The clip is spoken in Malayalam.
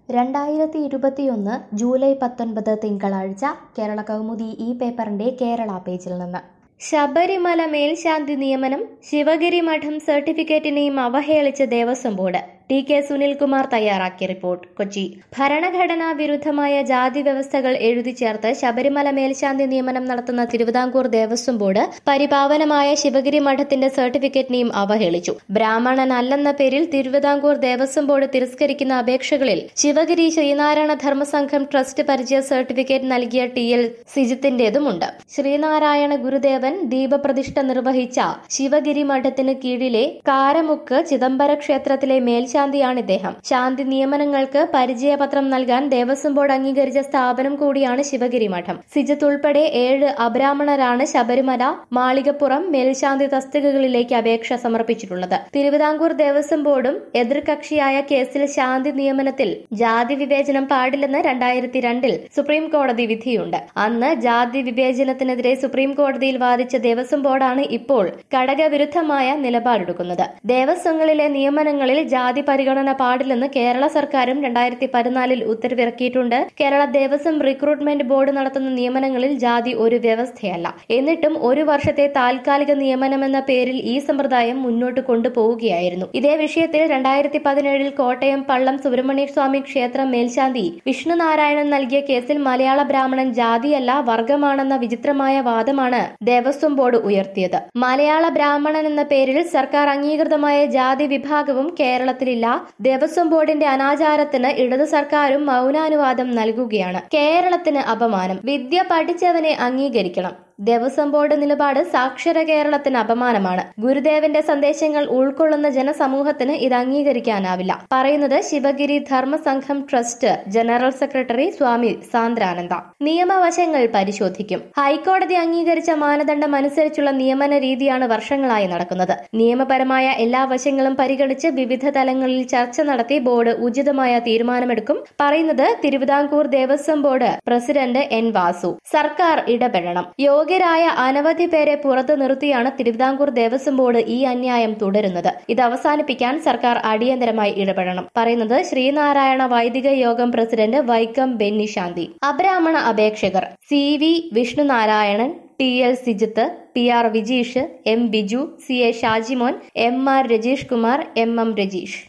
രണ്ടായിരത്തി ഇരുപത്തിയൊന്ന് ജൂലൈ പത്തൊൻപത് തിങ്കളാഴ്ച കേരള കൗമുദി ഈ പേപ്പറിന്റെ കേരള പേജിൽ നിന്ന് ശബരിമല മേൽശാന്തി നിയമനം ശിവഗിരി മഠം സർട്ടിഫിക്കറ്റിനെയും അവഹേളിച്ച് Devaswom board T K Sunilkumar തയ്യാറാക്കിയ റിപ്പോർട്ട് കൊച്ചി ഭരണഘടനാ വിരുദ്ധമായ ജാതി വ്യവസ്ഥകൾ എഴുതി ചേർത്ത് ശബരിമല മേൽശാന്തി നിയമനം നടത്തുന്ന തിരുവിതാംകൂർ ദേവസ്വം ബോർഡ് പരിപാവനമായ ശിവഗിരി മഠത്തിന്റെ സർട്ടിഫിക്കറ്റിനെയും അവഹേളിച്ചു ബ്രാഹ്മണനല്ലെന്ന പേരിൽ തിരുവിതാംകൂർ ദേവസ്വം ബോർഡ് തിരസ്കരിക്കുന്ന അപേക്ഷകളിൽ ശിവഗിരി ശ്രീനാരായണ ധർമ്മസംഘം ട്രസ്റ്റ് പരിചയ സർട്ടിഫിക്കറ്റ് നൽകിയ ടി എൽ സിജിത്തിന്റേതുമുണ്ട് ശ്രീനാരായണ ഗുരുദേവൻ ദീപപ്രതിഷ്ഠ നിർവഹിച്ച ശിവഗിരി മഠത്തിന് കീഴിലെ കാരമുക്ക് ചിദംബര ക്ഷേത്രത്തിലെ മേൽശാന്തിയാണ് ഇദ്ദേഹം ശാന്തി നിയമനങ്ങൾക്ക് പരിചയപത്രം നൽകാൻ ദേവസ്വം ബോർഡ് അംഗീകരിച്ച സ്ഥാപനം കൂടിയാണ് ശിവഗിരി മഠം സിജിത്ത് ഉൾപ്പെടെ ഏഴ് അബ്രാഹ്മണരാണ് ശബരിമല മാളികപ്പുറം മേൽശാന്തി തസ്തികകളിലേക്ക് അപേക്ഷ സമർപ്പിച്ചിട്ടുള്ളത് തിരുവിതാംകൂർ ദേവസ്വം ബോർഡും എതിർകക്ഷിയായ കേസിൽ ശാന്തി നിയമനത്തിൽ ജാതി വിവേചനം പാടില്ലെന്ന് രണ്ടായിരത്തി രണ്ടിൽ സുപ്രീം കോടതി വിധിയുണ്ട് അന്ന് ജാതി വിവേചനത്തിനെതിരെ സുപ്രീം കോടതിയിൽ വാദിച്ച ദേവസ്വം ബോർഡാണ് ഇപ്പോൾ ഘടകവിരുദ്ധമായ നിലപാടെടുക്കുന്നത് ദേവസ്വങ്ങളിലെ നിയമനങ്ങളിൽ ജാതി പരിഗണന പാടില്ലെന്ന് കേരള സർക്കാരും രണ്ടായിരത്തി പതിനാലിൽ ഉത്തരവിറക്കിയിട്ടുണ്ട് കേരള ദേവസ്വം റിക്രൂട്ട്മെന്റ് ബോർഡ് നടത്തുന്ന നിയമനങ്ങളിൽ ജാതി ഒരു വ്യവസ്ഥയല്ല എന്നിട്ടും ഒരു വർഷത്തെ താൽക്കാലിക നിയമനമെന്ന പേരിൽ ഈ സമ്പ്രദായം മുന്നോട്ട് കൊണ്ടുപോവുകയായിരുന്നു ഇതേ വിഷയത്തിൽ രണ്ടായിരത്തി പതിനേഴിൽ കോട്ടയം പള്ളം സുബ്രഹ്മണ്യ സ്വാമി ക്ഷേത്രം മേൽശാന്തി വിഷ്ണുനാരായണൻ നൽകിയ കേസിൽ മലയാള ബ്രാഹ്മണൻ ജാതിയല്ല വർഗമാണെന്ന വിചിത്രമായ വാദമാണ് ദേവസ്വം ബോർഡ് ഉയർത്തിയത് മലയാള ബ്രാഹ്മണൻ എന്ന പേരിൽ സർക്കാർ അംഗീകൃതമായ ജാതി വിഭാഗവും കേരളത്തിലില്ല ദേവസ്വം ബോർഡിന്റെ അനാചാരത്തിന് ഇടതു സർക്കാരും മൗനാനുവാദം നൽകുകയാണ് കേരളത്തിന് അപമാനം വിദ്യ പഠിച്ചവനെ അംഗീകരിക്കണം ദേവസ്വം ബോർഡ് നിലപാട് സാക്ഷര കേരളത്തിന് അപമാനമാണ് ഗുരുദേവന്റെ സന്ദേശങ്ങൾ ഉൾക്കൊള്ളുന്ന ജനസമൂഹത്തിന് ഇത് അംഗീകരിക്കാനാവില്ല പറയുന്നത് Sivagiri Dharmasangham trust general secretary Swami Sandrananda നിയമവശങ്ങൾ പരിശോധിക്കും ഹൈക്കോടതി അംഗീകരിച്ച മാനദണ്ഡം അനുസരിച്ചുള്ള നിയമന രീതിയാണ് വർഷങ്ങളായി നടക്കുന്നത് നിയമപരമായ എല്ലാ വശങ്ങളും പരിഗണിച്ച് വിവിധ തലങ്ങളിൽ ചർച്ച നടത്തി ബോർഡ് ഉചിതമായ തീരുമാനമെടുക്കും പറയുന്നത് Thiruvithamkoor Devaswom board president N Vasu സർക്കാർ ഇടപെടണം യോഗ്യരായ അനവധി പേരെ പുറത്തു നിർത്തിയാണ് തിരുവിതാംകൂർ ദേവസ്വം ബോർഡ് ഈ അന്യായം തുടരുന്നത് ഇത് അവസാനിപ്പിക്കാൻ സർക്കാർ അടിയന്തരമായി ഇടപെടണം പറയുന്നത് ശ്രീനാരായണ വൈദിക യോഗം പ്രസിഡന്റ് വൈക്കം ബെന്നിശാന്തി അബ്രാഹ്മണ അപേക്ഷകർ C V Vishnunarayanan T L Sijith P R Vijeesh M Biju C A Shajimon M R Rajeesh Kumar M M Rajeesh